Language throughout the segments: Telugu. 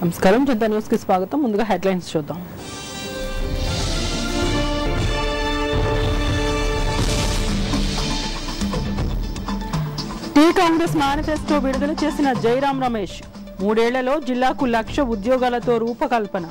నమస్కారం జనతా న్యూస్ కి స్వాగతం ముందుగా హెడ్లైన్స్ చూద్దాం టీ కాంగ్రెస్ మేనిఫెస్టో విడుదల చేసిన జైరాం రమేష్ మూడేళ్లలో జిల్లాకు లక్ష ఉద్యోగాలతో రూపకల్పన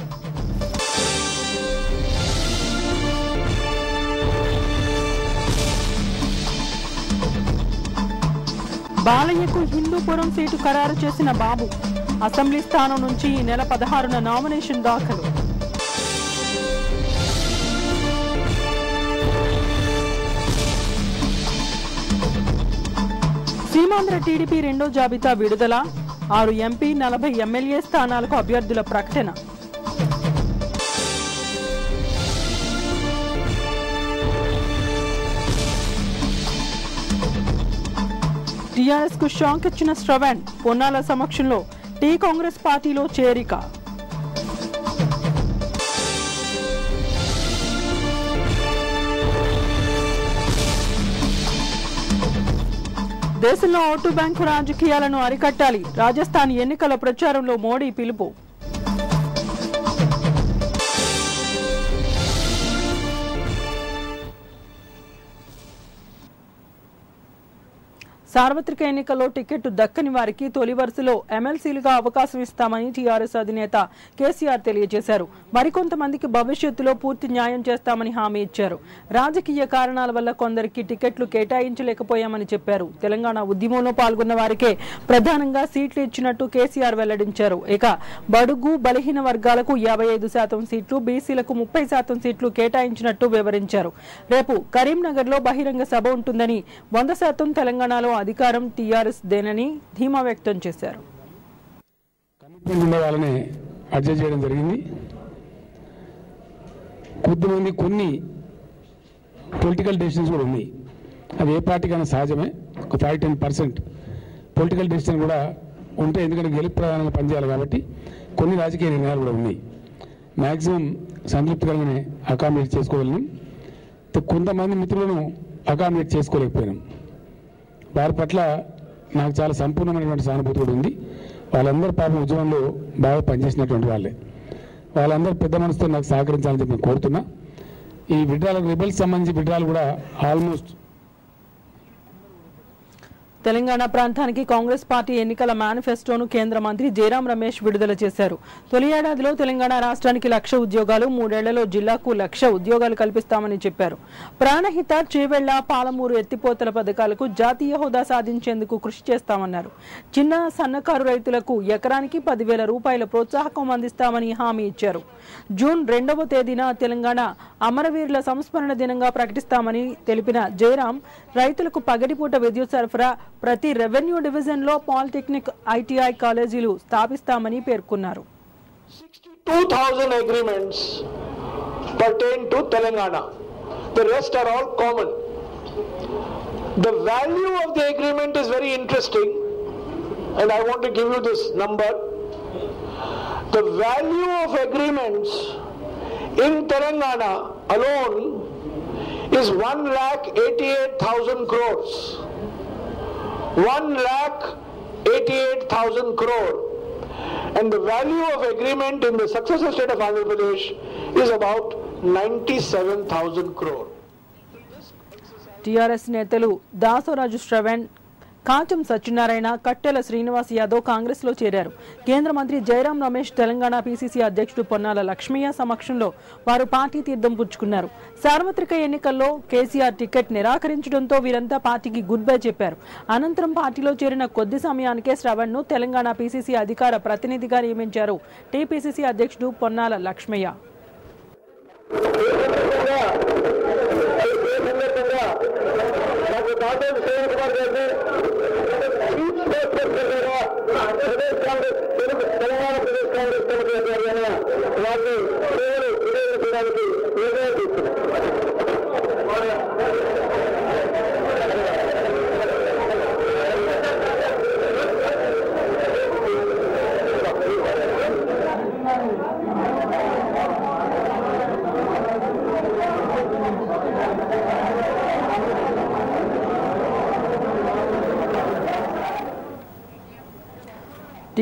బాలయ్యకు హిందూపురం సీటు ఖరారు చేసిన బాబు అసెంబ్లీ స్థానం నుంచి ఈ నెల పదహారున నామినేషన్ దాఖలు సీమాంధ్ర టీడీపీ రెండో జాబితా విడుదల ఆరు ఎంపీ నలభై ఎమ్మెల్యే స్థానాలకు అభ్యర్థుల ప్రకటన టీఆర్ఎస్ కు షాక్ ఇచ్చిన శ్రవణ్ పొన్నాల సమక్షంలో టీ కాంగ్రెస్ పార్టీలో చేరిక దేశంలో ఓటు బ్యాంకు రాజకీయాలను అరికట్టాలి రాజస్థాన్ ఎన్నికల ప్రచారంలో మోడీ పిలుపు సార్వత్రిక ఎన్నికల్లో టికెట్ దక్కని వారికి తొలి వరుసలో ఎమ్మెల్సీలుగా అవకాశం ఇస్తామని టీఆర్ఎస్ అధినేత కేసీఆర్ తెలియజేశారు మరికొంతమందికి భవిష్యత్తులో పూర్తి న్యాయం చేస్తామని హామీ ఇచ్చారు రాజకీయ కారణాల వల్ల కొందరికి టికెట్లు కేటాయించలేకపోయామని చెప్పారు తెలంగాణ ఉద్యమంలో పాల్గొన్న వారికే ప్రధానంగా సీట్లు ఇచ్చినట్టు కేసీఆర్ వెల్లడించారు ఇక బడుగు బలహీన వర్గాలకు యాభై ఐదు శాతం సీట్లు బీసీలకు ముప్పై శాతం సీట్లు కేటాయించినట్టు వివరించారు రేపు కరీంనగర్ లో బహిరంగ సభ ఉంటుందని వంద శాతం తెలంగాణలో అధికారం టీఆర్ఎస్ దేనని ధీమా వ్యక్తం చేశారు కమిట్మెంట్ ఉండే వాళ్ళని అడ్జస్ట్ చేయడం జరిగింది కొద్దిమంది కొన్ని పొలిటికల్ డెసిషన్స్ కూడా ఉన్నాయి అది ఏ పార్టీకైనా సహజమే ఒక five ten percent political decision కూడా ఉంటే ఎందుకంటే గెలుపు ప్రధానంగా పనిచేయాలి కాబట్టి కొన్ని రాజకీయ నిర్ణయాలు కూడా ఉన్నాయి మ్యాక్సిమం సంతృప్తికరంగానే అకామిడేట్ చేసుకోగలిగినాం కొంతమంది మిత్రులను అకామిడేట్ చేసుకోలేకపోయినాం వారి పట్ల నాకు చాలా సంపూర్ణమైనటువంటి సానుభూతి కూడా ఉంది వాళ్ళందరూ పాపం ఉద్యమంలో బాగా పనిచేసినటువంటి వాళ్ళే వాళ్ళందరూ పెద్ద మనసుతో నాకు సహకరించాలని చెప్పి నేను కోరుతున్నా ఈ విడ్రాలకు రిబల్స్ సంబంధించి విడ్రాలు కూడా ఆల్మోస్ట్ తెలంగాణ ప్రాంతానికి కాంగ్రెస్ పార్టీ ఎన్నికల మేనిఫెస్టోను కేంద్ర మంత్రి జయరాం రమేష్ విడుదల చేశారు తొలి ఏడాదిలో తెలంగాణ రాష్ట్రానికి లక్ష ఉద్యోగాలు మూడేళ్లలో జిల్లాకు లక్ష ఉద్యోగాలు కల్పిస్తామని చెప్పారు ప్రాణహిత చేవెళ్ల పాలమూరు ఎత్తిపోతల పథకాలకు జాతీయ హోదా సాధించేందుకు కృషి చేస్తామన్నారు చిన్న సన్నకారు రైతులకు ఎకరానికి పదివేల రూపాయల ప్రోత్సాహకం అందిస్తామని హామీ ఇచ్చారు జూన్ రెండవ తేదీన తెలంగాణ అమరవీరుల సంస్మరణ దినంగా ప్రకటిస్తామని తెలిపిన జయరాం రైతులకు పగటిపూట విద్యుత్ సరఫరా ప్రతి రెవెన్యూ డివిజన్లో పాలిటెక్నిక్ ఐటీఐ కాలేజీలు స్థాపిస్తామని పేర్కొన్నారు 62,000 agreements pertain to Telangana. The rest are all common. The value of the agreement is very interesting, and I want to give you this number. The value of agreements in Telangana alone is 1 lakh 88,000 crores. 1 lakh 88,000 crore and the value of agreement in the successor state of Andhra Pradesh is about 97,000 crore. TRS నేతలు దాసోరాజు శ్రవణ్ కాంచం సత్యనారాయణ కట్టెల శ్రీనివాస్ యాదవ్ కాంగ్రెస్ లో చేరారు కేంద్ర మంత్రి జయరాం రమేష్ తెలంగాణ పీసీసీ అధ్యక్షుడు పొన్నాల లక్ష్మయ్య సమక్షంలో వారు పార్టీ తీర్థం పుచ్చుకున్నారు సార్వత్రిక ఎన్నికల్లో కేసీఆర్ టికెట్ నిరాకరించడంతో వీరంతా పార్టీకి గుడ్ బై చెప్పారు అనంతరం పార్టీలో చేరిన కొద్ది సమయానికే శ్రవణ్ ను తెలంగాణ పీసీసీ అధికార ప్రతినిధిగా నియమించారు టీపీసీసీ అధ్యక్షుడు పొన్నాల లక్ష్మయ్య నాకు కాటేజ్ శ్రేణి కుమార్ గారిని చీఫ్ స్పేస్గా ప్రదేశ్ కాంగ్రెస్ తెలుగు తెలంగాణ ప్రదేశ్ కాంగ్రెస్ కమిటీ గారిని వారిని సేవలు వినియోగించడానికి నిర్ణయం తీసుకున్నారు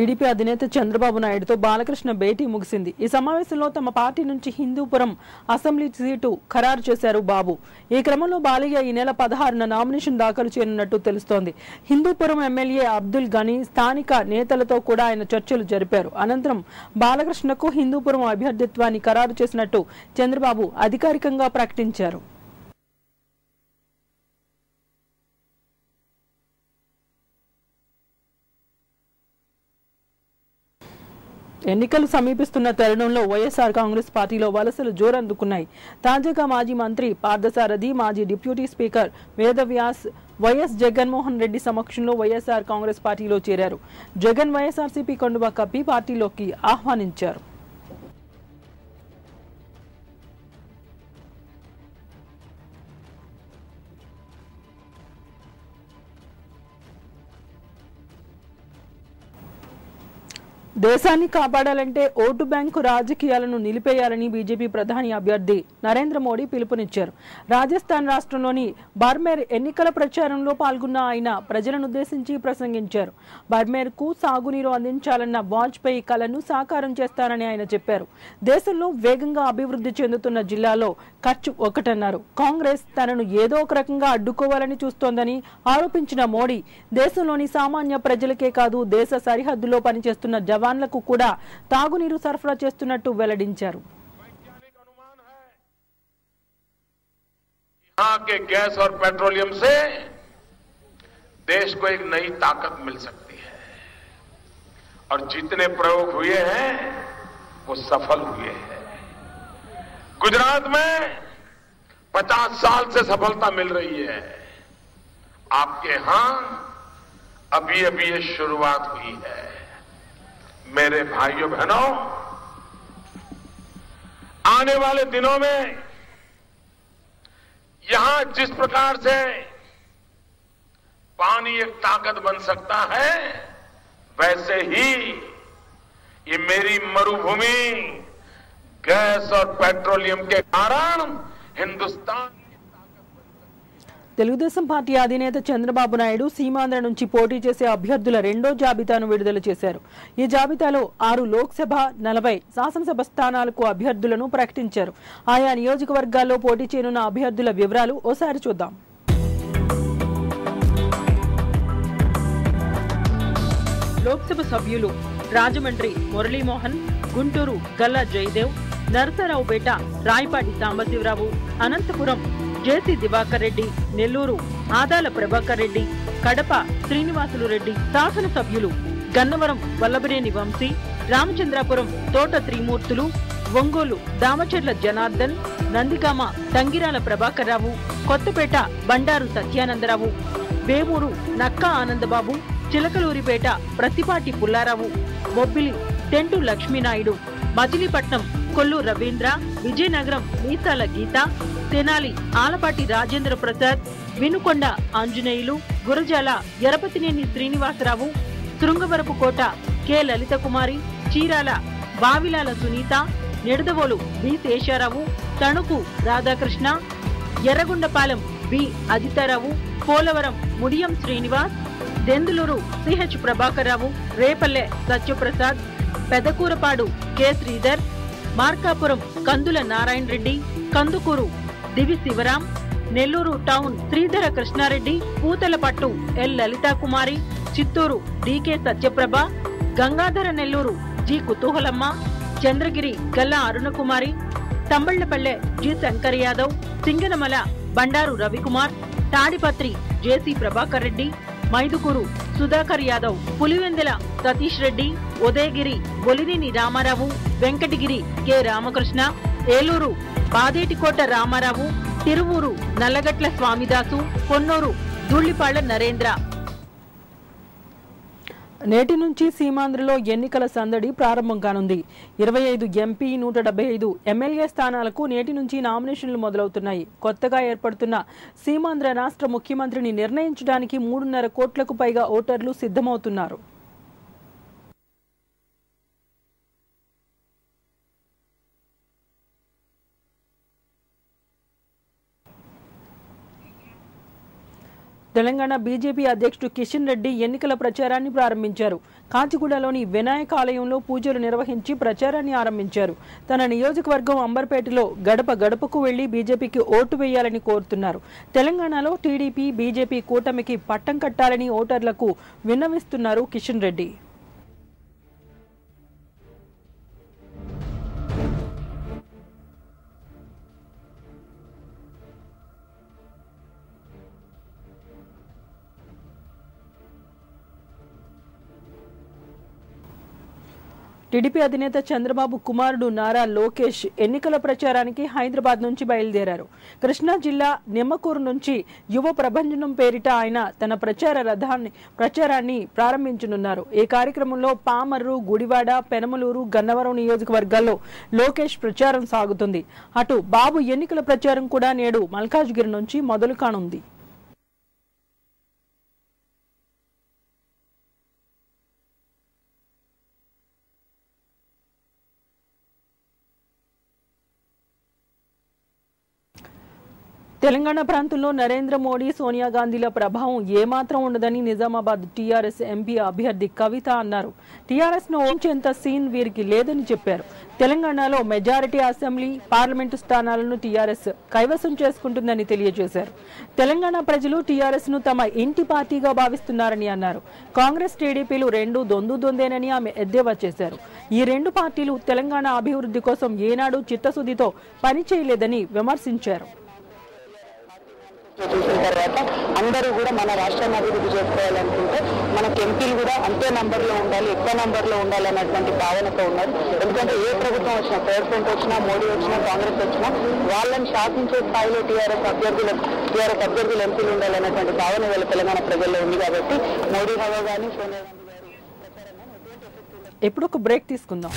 టీడీపీ అధినేత చంద్రబాబు నాయుడుతో బాలకృష్ణ భేటీ ముగిసింది ఈ సమావేశంలో తమ పార్టీ నుంచి హిందూపురం అసెంబ్లీ సీటు ఖరారు చేశారు బాబు ఈ క్రమంలో బాలయ్య ఈ నెల పదహారున నామినేషన్ దాఖలు చేయనున్నట్టు తెలుస్తోంది హిందూపురం ఎమ్మెల్యే అబ్దుల్ గనీ స్థానిక నేతలతో కూడా ఆయన చర్చలు జరిపారు అనంతరం బాలకృష్ణకు హిందూపురం అభ్యర్థిత్వాన్ని ఖరారు చేసినట్టు చంద్రబాబు అధికారికంగా ప్రకటించారు ఎన్నికలు సమీపిస్తున్న తరుణంలో వైఎస్ఆర్ కాంగ్రెస్ పార్టీలో వలసలు జోరందుకున్నాయి తాజాగా మాజీ మంత్రి పార్థసారథి మాజీ డిప్యూటీ స్పీకర్ వేదవ్యాస్ వైఎస్ జగన్మోహన్ రెడ్డి సమక్షంలో వైఎస్ఆర్ కాంగ్రెస్ పార్టీలో చేరారు జగన్ వైఎస్ఆర్సీపీ కండువా కప్పి పార్టీలోకి ఆహ్వానించారు దేశాన్ని కాపాడాలంటే ఓటు బ్యాంకు రాజకీయాలను నిలిపేయాలని బీజేపీ ప్రధాని అభ్యర్థి నరేంద్ర మోడీ పిలుపునిచ్చారు రాజస్థాన్ రాష్ట్రంలోని బార్మేర్ ఎన్నికల ప్రచారంలో పాల్గొన్న ఆయన ప్రజలను ఉద్దేశించి ప్రసంగించారు బార్మేర్కు సాగునీరు అందించాలన్న వాజ్పేయి కలను సాకారం చేస్తారని ఆయన చెప్పారు దేశంలో వేగంగా అభివృద్ధి చెందుతున్న జిల్లాలో ఖర్చు ఒకటన్నారు కాంగ్రెస్ తనను ఏదో ఒక రకంగా అడ్డుకోవాలని చూస్తోందని ఆరోపించిన మోడీ దేశంలోని సామాన్య ప్రజలకే కాదు దేశ సరిహద్దులో పనిచేస్తున్న జవాన్లకు కూడా తాగునీరు సరఫరా చేస్తున్నట్టు వెల్లడించారు वैज्ञानिक अनुमान है यहाँ के गैस और पेट्रोलियम से देश को एक नई ताकत मिल सकती है और जितने प्रयोग हुए हैं वो सफल हुए हैं गुजरात में 50 साल से सफलता मिल रही है आपके यहां अभी अभी ये शुरुआत हुई है मेरे भाइयों बहनों आने वाले दिनों में यहां जिस प्रकार से पानी एक ताकत बन सकता है वैसे ही ये मेरी मरुभूमि गैस और पेट्रोलियम के कारण हिंदुस्तान తెలుగుదేశం పార్టీ అధినేత చంద్రబాబు నాయుడు సీమాంధ్ర నుంచి పోటీ చేసే అభ్యర్థుల రెండో జాబితాను విడుదల చేశారు ఈ జాబితాలో ఆరు లోక్సభ నలభై శాసనసభ స్థానాలకు అభ్యర్థులను ప్రకటించారు ఆయా నియోజకవర్గాల్లో పోటీ చేయనున్న అభ్యర్థుల వివరాలు ఓసారి చూద్దాం లోక్సభ సభ్యులు రాజమండ్రి మురళీమోహన్ గుంటూరు గల్లా జయదేవ్ నరసరావుపేట రాయపాటి సాంబశివరావు అనంతపురం జేసీ దివాకర్ రెడ్డి నెల్లూరు ఆదాల ప్రభాకర్ రెడ్డి కడప శ్రీనివాసులు రెడ్డి శాసనసభ్యులు Gannavaram Vallabhaneni Vamsi Ramachandrapuram Thota Trimurthulu Ongole Damacherla Janardhan Nandigama Thangirala Prabhakar Rao Kothapeta Bandaru Satyananda Rao Vemuru Nakka Anandababu Chilakaluripet Prathipati Pulla Rao Bobbili Tentu Lakshmi Naidu Machilipatnam Kollu Ravindra Vizianagaram Meesala Geetha Tenali Alapati Rajendra Prasad Vinukonda Anjaneyulu Gurajala Yarapathineni Srinivasa Rao Srungavarapu Kota K Lalitha Kumari Chirala Bavilala Sunitha Nidadavolu B Sesha Rao Tanuku Radhakrishna Yerragondapalem B Ajitha Rao Polavaram Mudiyam Srinivas Denduluru C H Prabhakar Rao Repalle Satya Prasad Pedakurapadu K Sridhar Markapuram Kandula Narayana Reddy Kandukur దివి Sivaram Nellore town Sridhara Krishna Reddy Puthalapattu L Lalitha Kumari Chittoor D K Satyaprabha Gangadhara Nellore G Kuthuhalamma Chandragiri Galla Arunakumari Thamballapalle G Shankar Yadav Singanamala Bandaru Ravikumar Tadipatri J C Prabhakar Reddy Mydukur Sudhakar Yadav Pulivendula Satish Reddy Udayagiri Bollineni Rama Rao Venkatagiri K Ramakrishna Eluru Badeti Kota Rama Rao Tiruvuru Nallagatla Swamidas Ponnur Dhulipalla Narendra నేటి నుంచి సీమాంధ్రలో ఎన్నికల సందడి ప్రారంభం కానుంది ఇరవై ఐదు ఎంపీ నూట డెబ్బై ఐదు ఎమ్మెల్యే స్థానాలకు నేటి నుంచి నామినేషన్లు మొదలవుతున్నాయి కొత్తగా ఏర్పడుతున్న సీమాంధ్ర రాష్ట్ర ముఖ్యమంత్రిని నిర్ణయించడానికి మూడున్నర కోట్లకు పైగా ఓటర్లు సిద్ధమవుతున్నారు తెలంగాణ బీజేపీ అధ్యక్షుడు కిషన్ రెడ్డి ఎన్నికల ప్రచారాన్ని ప్రారంభించారు కాచిగూడలోని వినాయక ఆలయంలో పూజలు నిర్వహించి ప్రచారాన్ని ఆరంభించారు తన నియోజకవర్గం అంబర్పేటలో గడప గడపకు వెళ్లి బీజేపీకి ఓటు వేయాలని కోరుతున్నారు తెలంగాణలో టీడీపీ బీజేపీ కూటమికి పట్టం కట్టాలని ఓటర్లకు విన్నవిస్తున్నారు కిషన్ రెడ్డి టీడీపీ అధినేత చంద్రబాబు కుమారుడు నారా లోకేష్ ఎన్నికల ప్రచారానికి హైదరాబాద్ నుంచి బయలుదేరారు కృష్ణా జిల్లా నిమ్మకూరు నుంచి యువ ప్రభంజనం పేరిట ఆయన తన ప్రచార రథాన్ని ప్రచారాన్ని ప్రారంభించనున్నారు ఈ కార్యక్రమంలో పామర్రు గుడివాడ పెనమలూరు గన్నవరం నియోజకవర్గాల్లో లోకేష్ ప్రచారం సాగుతుంది అటు బాబు ఎన్నికల ప్రచారం కూడా నేడు మల్కాజ్గిరి నుంచి మొదలు కానుంది తెలంగాణ ప్రాంతంలో నరేంద్ర మోడీ సోనియా గాంధీల ప్రభావం ఏమాత్రం ఉండదని నిజామాబాద్ టీఆర్ఎస్ ఎంపీ అభ్యర్థి కవిత అన్నారు టీఆర్ఎస్ ను ఓంచేంత సీన్ వీరికి లేదని చెప్పారు తెలంగాణలో మెజారిటీ అసెంబ్లీ పార్లమెంటు స్థానాలను టీఆర్ఎస్ కైవసం చేసుకుంటుందని తెలియజేశారు తెలంగాణ ప్రజలు టీఆర్ఎస్ ను తమ ఇంటి పార్టీగా భావిస్తున్నారని అన్నారు కాంగ్రెస్ టీడీపీలు రెండు దొందు దొందేనని ఆమె ఎద్దేవా చేశారు ఈ రెండు పార్టీలు తెలంగాణ అభివృద్ధి కోసం ఏనాడు చిత్తశుద్ధితో పనిచేయలేదని విమర్శించారు చూసిన తర్వాత అందరూ కూడా మన రాష్ట్రాన్ని అభివృద్ధి చేసుకోవాలనుకుంటే మనకి ఎంపీలు కూడా అంతే నంబర్లో ఉండాలి ఎక్కువ నంబర్లో ఉండాలి అన్నటువంటి భావనతో ఉన్నారు ఎందుకంటే ఏ ప్రభుత్వం వచ్చినా ప్రెసిడెంట్ వచ్చినా మోడీ వచ్చినా కాంగ్రెస్ వచ్చినా వాళ్ళని శాసించే స్థాయిలో టీఆర్ఎస్ అభ్యర్థులు టీఆర్ఎస్ అభ్యర్థులు ఎంపీలు ఉండాలన్నటువంటి భావన వీళ్ళ తెలంగాణ ప్రజల్లో ఉంది కాబట్టి మోడీ హవా కానీ సోనియా గాంధీ గారు ఎప్పుడు ఒక బ్రేక్ తీసుకుందాం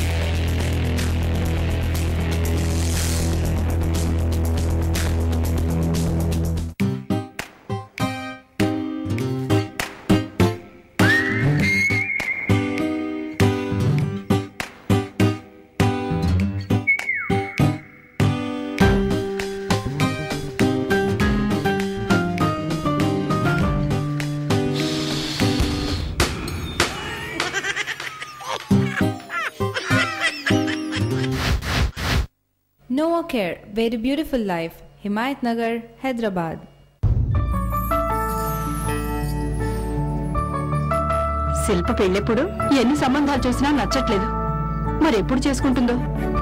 Noah Care, very beautiful life, Himayat Nagar, Hyderabad. శిల్ప పెళ్ళెప్పుడు ఎన్ని సంబంధాలు చూసినా నచ్చట్లేదు మరి ఎప్పుడు చేసుకుంటుందో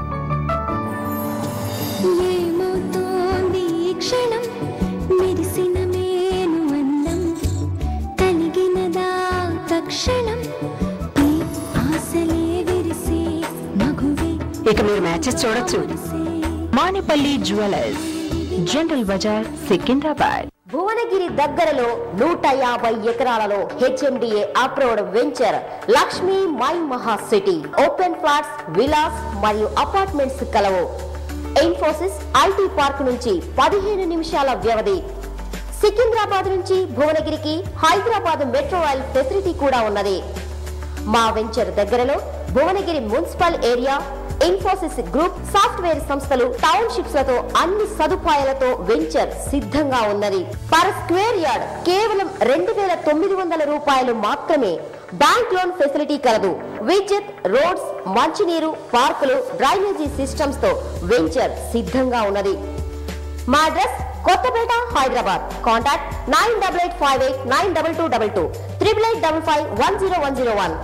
ఏమవుతోంది ఈ క్షణం మెరిసిన మేను అందం కలిగినదా తక్షణం ఈ ఆశలే విరిసే మగువే ఇక మీరు మ్యాచెస్ చూడొచ్చు విరిసే మానిపల్లి జ్యువెలర్స్ జనరల్ బజార్ సికింద్రాబాద్ భువనగిరి దగ్గరలో నూట యాభై ఎకరాలలో హెచ్ఎండిఏ అప్రూవ్డ్ వెంచర్ లక్ష్మీ మై Maha city open flats villas మరియు అపార్ట్మెంట్స్ కలవు ఇన్ఫోసిస్ ఐటీ పార్క్ నుంచి పదిహేను నిమిషాల వ్యవధి సికింద్రాబాద్ నుంచి భువనగిరికి హైదరాబాద్ మెట్రో రైల్ ఫెసిలిటీ కూడా ఉన్నది మా వెంచర్ దగ్గరలో Bhuvanagiri municipal area Infosys group software సంస్థలు టౌన్షిప్స్ లతో అన్ని సదుపాయాలతో వెంచర్ సిద్ధంగా ఉన్నది పర్ స్క్వేర్ యార్డ్ కేవలం రెండు వేల తొమ్మిది వందల రూపాయలు మాత్రమే బ్యాంక్ లోన్ ఫెసిలిటీ కలదు విద్యుత్ రోడ్స్ మంచినీరు పార్కులు డ్రైనేజీ సిస్టమ్స్ తో వెంచర్ సిద్ధంగా ఉన్నది మా address Kothapeta Hyderabad contact nine double eight five eight nine double two double two triple eight double five one zero one zero one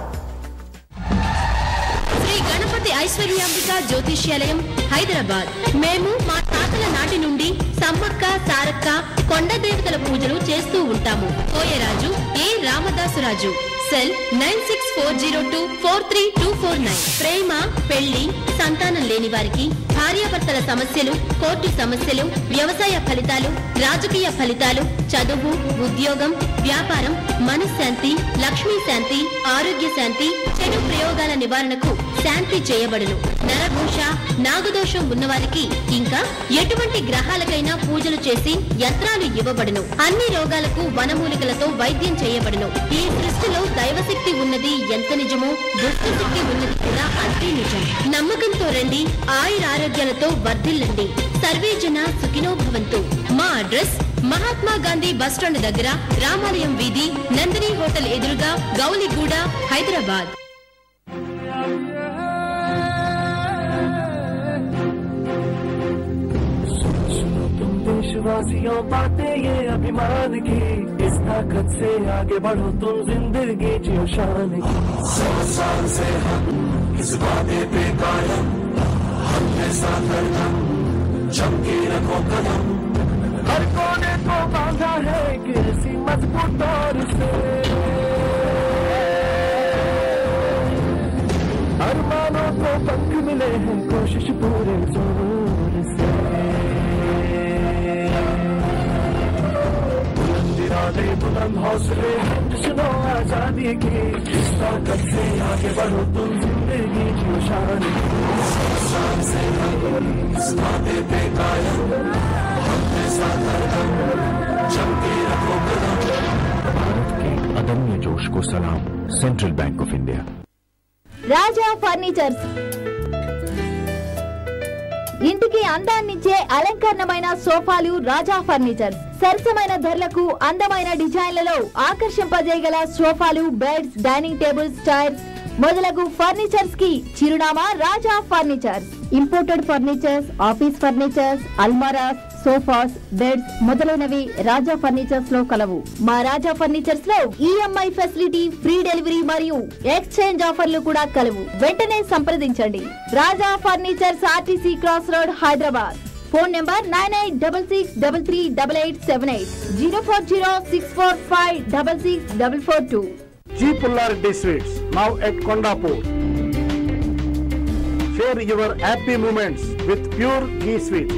Shri Ganapathi Aishwaryambika Jyothishyalayam Hyderabad మేము మా తాతల నాటి నుండి సమ్మక్క సారక్క కొండ దేవతల పూజలు చేస్తూ ఉంటాము Koyaraju A Ramadasuraju cell nine six four zero two four three two four nine ప్రేమ పెళ్లి సంతానం లేని వారికి భార్యాభర్తల సమస్యలు కోర్టు సమస్యలు వ్యవసాయ ఫలితాలు రాజకీయ ఫలితాలు చదువు ఉద్యోగం వ్యాపారం మనశ్శాంతి లక్ష్మీ శాంతి ఆరోగ్య శాంతి చెడు ప్రయోగాల నివారణకు శాంతి చేయబడును నరఘోష నాగదోషం ఉన్నవారికి ఇంకా ఎటువంటి గ్రహాలకైనా పూజలు చేసి యంత్రాలు ఇవ్వబడును అన్ని రోగాలకు వనమూలికలతో వైద్యం చేయబడును ఈ సృష్టిలో దైవశక్తి ఉన్నది ఎంత నిజమో దుష్టశక్తి ఉన్నది కూడా అంతే నిజం నమ్మకంతో రండి ఆయురారోగ్యాలతో వర్ధిల్లండి సర్వే జన సుఖినో భవంతు మా అడ్రస్ మహాత్మా గాంధీ బస్టాండ్ దగ్గర రామాలయం వీధి నందిని హోటల్ ఎదురుగా గౌలిగూడ హైదరాబాద్ तुम देशवासियों बातें ये अभिमान की इस ताकत से आगे बढ़ो तुम जिंदगी जियो शान की सौ साल से हम इस वादे पे कायम हमने साथ हरदम जम के रखो कदम हर कोने को बांधा है किसी मजबूत दौर से अरमानों को पंख मिले हैं कोशिश पूरे जोर से बुलंद इरादे बुलंद हौसले सुनो आजादी की इस ताकत से आगे बढ़ो तुम जिंदगी की शान शान से हम इस वादे पे कायम हमने साथ हरदम जम के रखो कदम भारत के अदम्य जोश को सलाम central bank of India Raja furnitures ఇంటికి అందాన్నిచ్చే అలంకరణమైన సోఫాలు రాజా ఫర్నిచర్స్ సరసమైన ధరలకు అందమైన డిజైన్లలో ఆకర్షింపజేయగల సోఫాలు బెడ్స్ డైనింగ్ టేబుల్స్ చైర్స్ మొదలగు ఫర్నిచర్స్ కి చిరునామా Raja furnitures imported furnitures office furnitures అల్మారాస్ సోఫాస్ బెడ్స్ మొదలైనవి రాజా ఫర్నిచర్స్ లో కలవు మా రాజా ఫర్నిచర్స్ లో ఈఎంఐ ఫెసిలిటీ ఫ్రీ డెలివరీ మరియు ఎక్స్చేంజ్ ఆఫర్లు కూడా కలవు వెంటనే సంప్రదించండి Raja furnitures RTC cross road Hyderabad phone number nine eight double six double three double eight seven eight zero four zero six four five double six double four two G. Pullardi Sweets, now at Kondapur. Share your happy moments with pure ghee sweet.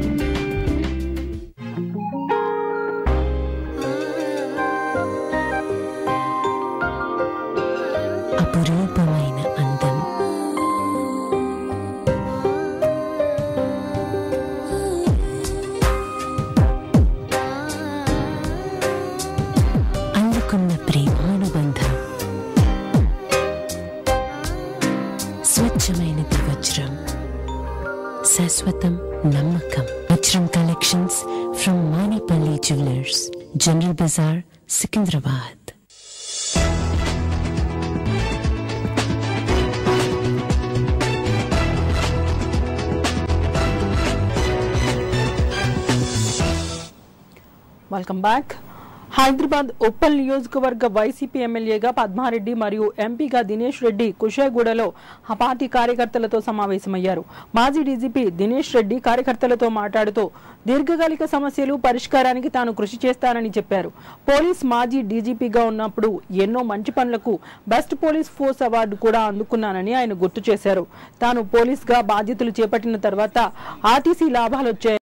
అపురూపమైన అందం అందుకున్న ప్రేమానుబంధం స్వచ్ఛమైనది వజ్రం శాశ్వతం నమ్మకం వజ్రం collections from Manepally jewellers general Bazar Secunderabad welcome back Hyderabad Uppal నియోజకవర్గ వైసీపీ ఎమ్మెల్యేగా పద్మారెడ్డి మరియు ఎంపీగా దినేష్ రెడ్డి కుషాగూడలో ఆ పార్టీ కార్యకర్తలతో సమావేశమయ్యారు మాజీ డీజీపీ దినేష్ రెడ్డి కార్యకర్తలతో మాట్లాడుతూ దీర్ఘకాలిక సమస్యలు పరిష్కారానికి తాను కృషి చేస్తానని చెప్పారు పోలీస్ మాజీ డీజీపీగా ఉన్నప్పుడు ఎన్నో మంచి పనులకు బెస్ట్ పోలీస్ ఫోర్స్ అవార్డు కూడా అందుకున్నానని ఆయన గుర్తు చేశారు తాను పోలీస్గా బాధ్యతలు చేపట్టిన తర్వాత ఆర్టీసీ లాభాలు వచ్చాయి